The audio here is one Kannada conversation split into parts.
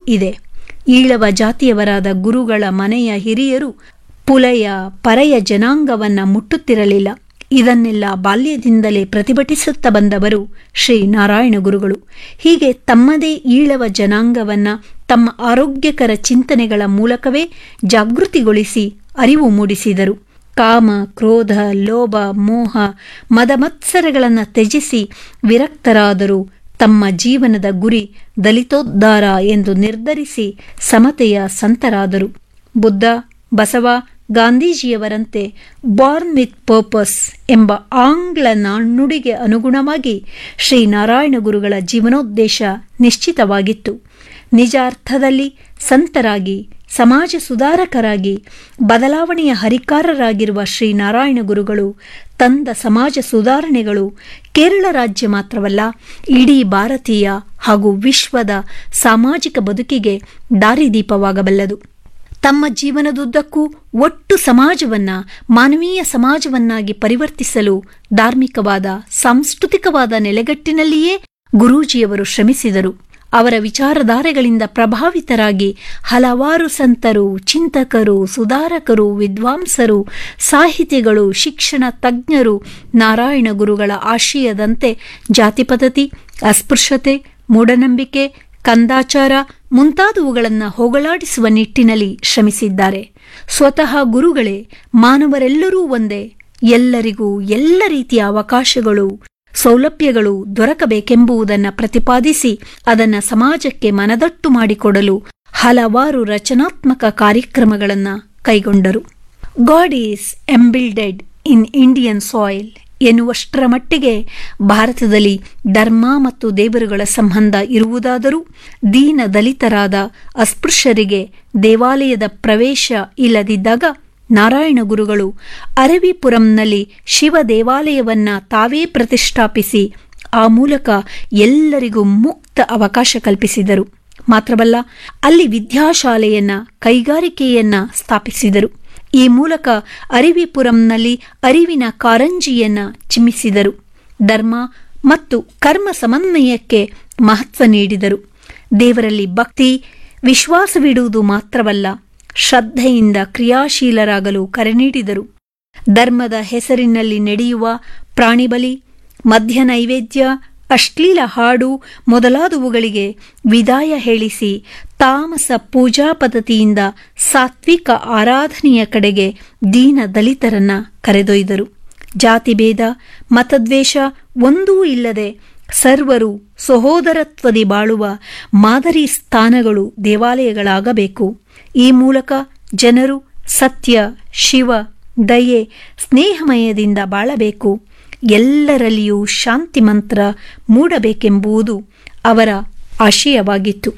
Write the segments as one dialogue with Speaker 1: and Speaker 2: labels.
Speaker 1: ಇದೆ ಈಳವ ಜಾತಿಯವರಾದ ಗುರುಗಳ ಮನೆಯ ಹಿರಿಯರು ಪುಲಯ ಪರೆಯ ಜನಾಂಗವನ್ನ ಮುಟ್ಟುತ್ತಿರಲಿಲ್ಲ ಇದನ್ನೆಲ್ಲ ಬಾಲ್ಯದಿಂದಲೇ ಪ್ರತಿಭಟಿಸುತ್ತಾ ಬಂದವರು ಶ್ರೀ ನಾರಾಯಣ ಗುರುಗಳು ಹೀಗೆ ತಮ್ಮದೇ ಈಳವ ಜನಾಂಗವನ್ನ ತಮ್ಮ ಆರೋಗ್ಯಕರ ಚಿಂತನೆಗಳ ಮೂಲಕವೇ ಜಾಗೃತಿಗೊಳಿಸಿ ಅರಿವು ಮೂಡಿಸಿದರು ಕಾಮ ಕ್ರೋಧ ಲೋಭ ಮೋಹ ಮದಮತ್ಸರಗಳನ್ನು ತ್ಯಜಿಸಿ ವಿರಕ್ತರಾದರೂ ತಮ್ಮ ಜೀವನದ ಗುರಿ ದಲಿತೋದ್ಧಾರ ಎಂದು ನಿರ್ಧರಿಸಿ ಸಮತೆಯ ಸಂತರಾದರು ಬುದ್ಧ ಬಸವ ಗಾಂಧೀಜಿಯವರಂತೆ ಬಾರ್ನ್ ವಿತ್ ಪರ್ಪಸ್ ಎಂಬ ಆಂಗ್ಲ ನಾಣ್ಣುಡಿಗೆ ಅನುಗುಣವಾಗಿ ಶ್ರೀನಾರಾಯಣ ಗುರುಗಳ ಜೀವನೋದ್ದೇಶ ನಿಶ್ಚಿತವಾಗಿತ್ತು ನಿಜ ಅರ್ಥದಲ್ಲಿ ಸಂತರಾಗಿ ಸಮಾಜ ಸುಧಾರಕರಾಗಿ ಬದಲಾವಣೆಯ ಹರಿಕಾರರಾಗಿರುವ ಶ್ರೀನಾರಾಯಣ ಗುರುಗಳು ತಂದ ಸಮಾಜ ಸುಧಾರಣೆಗಳು ಕೇರಳ ರಾಜ್ಯ ಮಾತ್ರವಲ್ಲ ಇಡೀ ಭಾರತೀಯ ಹಾಗೂ ವಿಶ್ವದ ಸಾಮಾಜಿಕ ಬದುಕಿಗೆ ದಾರಿದೀಪವಾಗಬಲ್ಲದು ತಮ್ಮ ಜೀವನದುದ್ದಕ್ಕೂ ಒಟ್ಟು ಸಮಾಜವನ್ನ ಮಾನವೀಯ ಸಮಾಜವನ್ನಾಗಿ ಪರಿವರ್ತಿಸಲು ಧಾರ್ಮಿಕವಾದ ಸಾಂಸ್ಕೃತಿಕವಾದ ನೆಲೆಗಟ್ಟಿನಲ್ಲಿಯೇ ಗುರೂಜಿಯವರು ಶ್ರಮಿಸಿದರು ಅವರ ವಿಚಾರಧಾರೆಗಳಿಂದ ಪ್ರಭಾವಿತರಾಗಿ ಹಲವಾರು ಸಂತರು ಚಿಂತಕರು ಸುಧಾರಕರು ವಿದ್ವಾಂಸರು ಸಾಹಿತಿಗಳು ಶಿಕ್ಷಣ ತಜ್ಞರು ನಾರಾಯಣ ಗುರುಗಳ ಆಶಯದಂತೆ ಜಾತಿ ಪದ್ಧತಿ ಅಸ್ಪೃಶ್ಯತೆ ಮೂಢನಂಬಿಕೆ ಕಂದಾಚಾರ ಮುಂತಾದವುಗಳನ್ನು ಹೋಗಲಾಡಿಸುವ ನಿಟ್ಟಿನಲ್ಲಿ ಶ್ರಮಿಸಿದ್ದಾರೆ ಸ್ವತಃ ಗುರುಗಳೇ ಮಾನವರೆಲ್ಲರೂ ಒಂದೇ ಎಲ್ಲರಿಗೂ ಎಲ್ಲ ರೀತಿಯ ಅವಕಾಶಗಳು ಸೌಲಭ್ಯಗಳು ದೊರಕಬೇಕೆಂಬುದನ್ನು ಪ್ರತಿಪಾದಿಸಿ ಅದನ್ನು ಸಮಾಜಕ್ಕೆ ಮನದಟ್ಟು ಮಾಡಿಕೊಡಲು ಹಲವಾರು ರಚನಾತ್ಮಕ ಕಾರ್ಯಕ್ರಮಗಳನ್ನು ಕೈಗೊಂಡರು God is embedded in Indian soil ಎನ್ನುವಷ್ಟರ ಮಟ್ಟಿಗೆ ಭಾರತದಲ್ಲಿ ಧರ್ಮ ಮತ್ತು ದೇವರುಗಳ ಸಂಬಂಧ ಇರುವುದಾದರೂ ದೀನ ದಲಿತರಾದ ಅಸ್ಪೃಶ್ಯರಿಗೆ ದೇವಾಲಯದ ಪ್ರವೇಶ ಇಲ್ಲದಿದ್ದಾಗ ನಾರಾಯಣ ಗುರುಗಳು ಅರವಿಪುರಂನಲ್ಲಿ ಶಿವ ದೇವಾಲಯವನ್ನ ತಾವೇ ಪ್ರತಿಷ್ಠಾಪಿಸಿ ಆ ಮೂಲಕ ಎಲ್ಲರಿಗೂ ಮುಕ್ತ ಅವಕಾಶ ಕಲ್ಪಿಸಿದರು ಮಾತ್ರವಲ್ಲ ಅಲ್ಲಿ ವಿದ್ಯಾಶಾಲೆಯನ್ನ ಕೈಗಾರಿಕೆಯನ್ನ ಸ್ಥಾಪಿಸಿದರು ಈ ಮೂಲಕ ಅರಿವಿಪುರಂನಲ್ಲಿ ಅರಿವಿನ ಕಾರಂಜಿಯನ್ನ ಚಿಮ್ಮಿಸಿದರು ಧರ್ಮ ಮತ್ತು ಕರ್ಮ ಸಮನ್ವಯಕ್ಕೆ ಮಹತ್ವ ನೀಡಿದರು ದೇವರಲ್ಲಿ ಭಕ್ತಿ ವಿಶ್ವಾಸವಿಡುವುದು ಮಾತ್ರವಲ್ಲ ಶ್ರದ್ಧೆಯಿಂದ ಕ್ರಿಯಾಶೀಲರಾಗಲು ಕರೆ ನೀಡಿದರು ಧರ್ಮದ ಹೆಸರಿನಲ್ಲಿ ನಡೆಯುವ ಪ್ರಾಣಿಬಲಿ ಮಧ್ಯ ನೈವೇದ್ಯ ಅಶ್ಲೀಲ ಹಾಡು ಮೊದಲಾದವುಗಳಿಗೆ ವಿದಾಯ ಹೇಳಿಸಿ ತಾಮಸ ಪೂಜಾ ಪದ್ಧತಿಯಿಂದ ಸಾತ್ವಿಕ ಆರಾಧನೆಯ ಕಡೆಗೆ ದೀನ ದಲಿತರನ್ನ ಕರೆದೊಯ್ದರು ಜಾತಿಭೇದ ಮತದ್ವೇಷ ಒಂದೂ ಇಲ್ಲದೆ ಸರ್ವರು ಸಹೋದರತ್ವದಿ ಬಾಳುವ ಮಾದರಿ ಸ್ಥಾನಗಳು ದೇವಾಲಯಗಳಾಗಬೇಕು ಈ ಮೂಲಕ ಜನರು ಸತ್ಯ ಶಿವ ದಯೆ ಸ್ನೇಹಮಯದಿಂದ ಬಾಳಬೇಕು ಎಲ್ಲರಲ್ಲಿಯೂ ಶಾಂತಿ ಮಂತ್ರ ಮೂಡಬೇಕೆಂಬುದು ಅವರ ಆಶಯವಾಗಿತ್ತು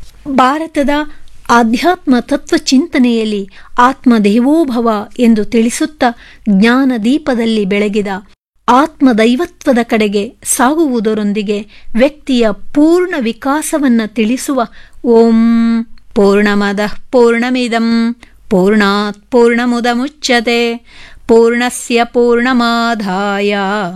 Speaker 1: ಭಾರತದ ಆಧ್ಯಾತ್ಮ ತತ್ವ ಚಿಂತನೆಯಲ್ಲಿ ಆತ್ಮದೇವೋಭವ ಎಂದು ತಿಳಿಸುತ್ತಾ ಜ್ಞಾನದೀಪದಲ್ಲಿ ಬೆಳಗಿದ ಆತ್ಮದೈವತ್ವದ ಕಡೆಗೆ ಸಾಗುವುದರೊಂದಿಗೆ ವ್ಯಕ್ತಿಯ ಪೂರ್ಣ ವಿಕಾಸವನ್ನ ತಿಳಿಸುವ ಓಂ ಪೂರ್ಣಮದ ಪೂರ್ಣಮಿದಂ ಪೂರ್ಣಾತ್ ಪೂರ್ಣಮುದಮುಚ್ಯತೆ ಪೂರ್ಣಸ್ಯ ಪೂರ್ಣಮಾಧಾಯ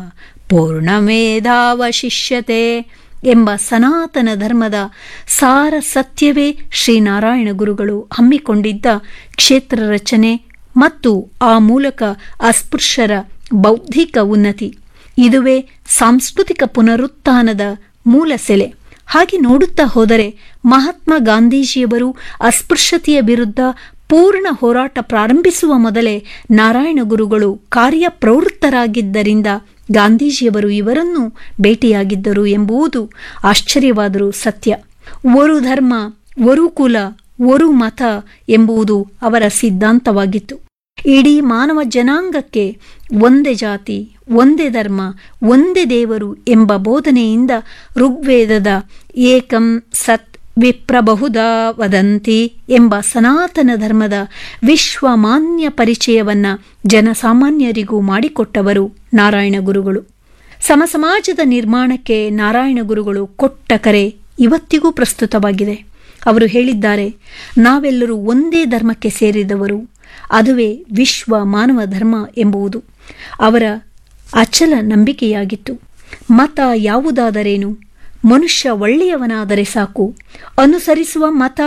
Speaker 1: ಪೂರ್ಣಮೇಧಾವಶಿಷ್ಯತೆ ಎಂಬ ಸನಾತನ ಧರ್ಮದ ಸಾರ ಸತ್ಯವೇ ಶ್ರೀನಾರಾಯಣ ಗುರುಗಳು ಹಮ್ಮಿಕೊಂಡಿದ್ದ ಕ್ಷೇತ್ರ ರಚನೆ ಮತ್ತು ಆ ಮೂಲಕ ಅಸ್ಪೃಶ್ಯರ ಬೌದ್ಧಿಕ ಉನ್ನತಿ ಇದುವೇ ಸಾಂಸ್ಕೃತಿಕ ಪುನರುತ್ಥಾನದ ಮೂಲ ಸೆಲೆ ಹಾಗೆ ನೋಡುತ್ತಾ ಹೋದರೆ ಮಹಾತ್ಮ ಗಾಂಧೀಜಿಯವರು ಅಸ್ಪೃಶ್ಯತೆಯ ವಿರುದ್ಧ ಪೂರ್ಣ ಹೋರಾಟ ಪ್ರಾರಂಭಿಸುವ ಮೊದಲೇ ನಾರಾಯಣ ಗುರುಗಳು ಕಾರ್ಯಪ್ರವೃತ್ತರಾಗಿದ್ದರಿಂದ ಗಾಂಧೀಜಿಯವರು ಇವರನ್ನು ಭೇಟಿಯಾಗಿದ್ದರು ಎಂಬುದು ಆಶ್ಚರ್ಯವಾದರೂ ಸತ್ಯ ಒಂದು ಧರ್ಮ ಒಂದು ಕುಲ ಒಂದು ಮತ ಎಂಬುದು ಅವರ ಸಿದ್ಧಾಂತವಾಗಿತ್ತು ಇಡೀ ಮಾನವ ಜನಾಂಗಕ್ಕೆ ಒಂದೇ ಜಾತಿ ಒಂದೇ ಧರ್ಮ ಒಂದೇ ದೇವರು ಎಂಬ ಬೋಧನೆಯಿಂದ ಋಗ್ವೇದದ ಏಕಂ ಸತ್ ವಿಪ್ರಬಹುದಾ ವದಂತಿ ಎಂಬ ಸನಾತನ ಧರ್ಮದ ವಿಶ್ವಮಾನ್ಯ ಪರಿಚಯವನ್ನ ಜನಸಾಮಾನ್ಯರಿಗೂ ಮಾಡಿಕೊಟ್ಟವರು ನಾರಾಯಣ ಗುರುಗಳು ಸಮಸಮಾಜದ ನಿರ್ಮಾಣಕ್ಕೆ ನಾರಾಯಣ ಗುರುಗಳು ಕೊಟ್ಟ ಕರೆ ಇವತ್ತಿಗೂ ಪ್ರಸ್ತುತವಾಗಿದೆ ಅವರು ಹೇಳಿದ್ದಾರೆ ನಾವೆಲ್ಲರೂ ಒಂದೇ ಧರ್ಮಕ್ಕೆ ಸೇರಿದವರು ಅದುವೇ ವಿಶ್ವ ಮಾನವ ಧರ್ಮ ಎಂಬುದು ಅವರ ಅಚಲ ನಂಬಿಕೆಯಾಗಿತ್ತು ಮತ ಯಾವುದಾದರೇನು ಮನುಷ್ಯ ಒಳ್ಳೆಯವನಾದರೆ ಸಾಕು ಅನುಸರಿಸುವ ಮತ